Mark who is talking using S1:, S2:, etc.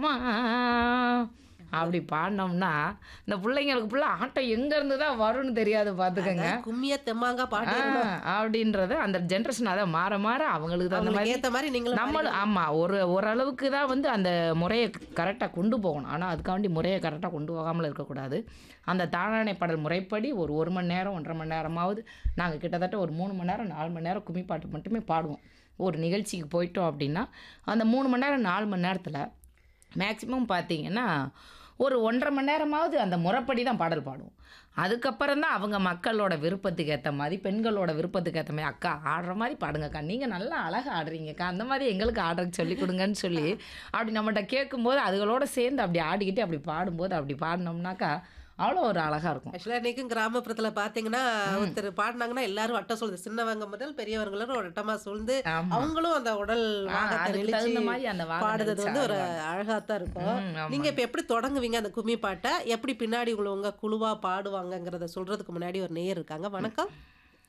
S1: அம்மா அப்படி பாடினோம்னா இந்த பிள்ளைங்களுக்கு ஃபுல்லா ஆட்டம் எங்கேருந்து தான் வரும்னு தெரியாது பார்த்துக்கங்க
S2: அதான் கும்மியா தெம்மாங்கா பாட்டு
S1: ஆ, அப்படின்றது அந்த ஜென்ரேஷன் அதை மாற மாற அவங்களுக்கு தகுந்த
S2: அவங்களுக்கு
S1: மாதிரி
S2: ஏத்த மாதிரி நீங்களும்
S1: நம்மளும் ஆமாம் ஒரு ஓரளவுக்கு தான் வந்து அந்த முறையை கரெக்டாக கொண்டு போகணும் ஆனால் அதுக்காண்டி முறையை கரெக்டாக கொண்டு போகாமல் இருக்கக்கூடாது அந்த தானானை பாடல் முறைப்படி ஒரு ஒரு மணி நேரம் ஒன்றரை மணி நேரமாவது நாங்கள் கிட்டத்தட்ட ஒரு மூணு மணி நேரம் நாலு மணி நேரம் கும்மி பாட்டு மட்டுமே பாடுவோம் ஒரு நிகழ்ச்சிக்கு போயிட்டோம் அப்படின்னா அந்த மூணு மணி நேரம் நாலு மணி நேரத்தில் மேக்ஸிமம் பார்த்தீங்கன்னா ஒரு ஒன்றரை மணி நேரமாவது அந்த முறைப்படி தான் பாடல் பாடுவோம் அதுக்கப்புறம் தான் அவங்க மக்களோட விருப்பத்துக்கு ஏற்ற மாதிரி பெண்களோட விருப்பத்துக்கு ஏற்ற மாதிரி அக்கா ஆடுற மாதிரி பாடுங்கக்கா நீங்கள் நல்லா அழகாக ஆடுறீங்கக்கா அந்த மாதிரி எங்களுக்கு ஆடுறதுக்கு சொல்லி கொடுங்கன்னு சொல்லி அப்படி நம்மகிட்ட கேட்கும்போது அதுகளோட சேர்ந்து அப்படி ஆடிக்கிட்டு அப்படி பாடும்போது அப்படி பாடினோம்னாக்கா அவ்வளோ ஒரு அழகாக இருக்கும்
S2: ஆக்சுவலா இன்னைக்கும் கிராமப்புறத்துல பாத்தீங்கன்னா ஒருத்தர் பாடினாங்கன்னா எல்லாரும் வட்டம் சொல்லுது சின்னவங்க முதல் பெரியவங்களும் ஒரு வட்டமா சூழ்ந்து
S1: ஆமா.
S2: அவங்களும் அந்த உடல்
S1: ஆ,
S2: வாகத்தை
S1: அதுக்கு
S2: நெளிச்சு
S1: தகுந்த மாதிரி அந்த வாகனம்
S2: பாடுறது
S1: நெளிச்சு
S2: வந்து ஒரு
S1: ஆடுவாங்க.
S2: அழகாத்தான் இருக்கும்
S1: ம், ஆமா.
S2: நீங்க இப்ப எப்படி தொடங்குவீங்க அந்த கும்மி பாட்டை எப்படி பின்னாடி உங்களை உங்க குழுவா பாடுவாங்கங்கிறத சொல்றதுக்கு முன்னாடி ஒரு நேயர் இருக்காங்க வணக்கம்